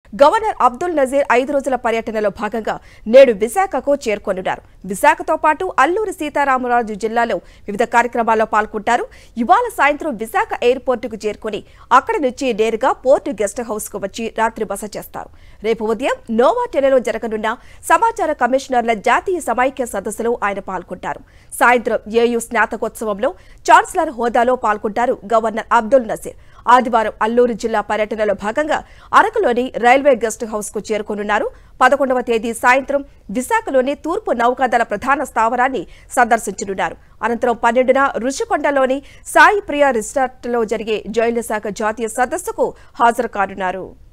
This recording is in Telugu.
గవర్నర్ అబ్దుల్ నజీర్ ఐదు రోజుల పర్యటనలో భాగంగా నేడు విశాఖకు చేరుకొనున్నారు విశాఖతో పాటు అల్లూరి సీతారామరాజు జిల్లాలో వివిధ కార్యక్రమాల్లో పాల్గొంటారు ఇవాళ సాయంత్రం విశాఖ ఎయిర్పోర్టుకు చేరుకుని అక్కడి నుంచి నేరుగా పోర్టు గెస్ట్ హౌస్ కు వచ్చి రాత్రి బస చేస్తారు రేపు ఉదయం నోవాటెలలో జరగనున్న సమాచార కమిషనర్ల జాతీయ సమైక్య సదస్సులో ఆయన పాల్గొంటారు సాయంత్రం ఏయూ స్నాతకోత్సవంలో ఛాన్సలర్ హోదాలో పాల్గొంటారు గవర్నర్ అబ్దుల్ నజీర్ ఆదివారం అల్లూరు జిల్లా పర్యటనలో భాగంగా అరకులోని రైల్వే గెస్ట్ హౌస్ కు చేరుకోనున్నారు పదకొండవ తేదీ సాయంత్రం విశాఖలోని తూర్పు నౌకాదళ ప్రధాన స్థావరాన్ని సందర్శించనున్నారు అనంతరం పన్నెండున రుషికొండలోని సాయి ప్రియ రిసార్ట్లో జరిగే జైళ్ల శాఖ జాతీయ సదస్సుకు హాజరు కానున్నారు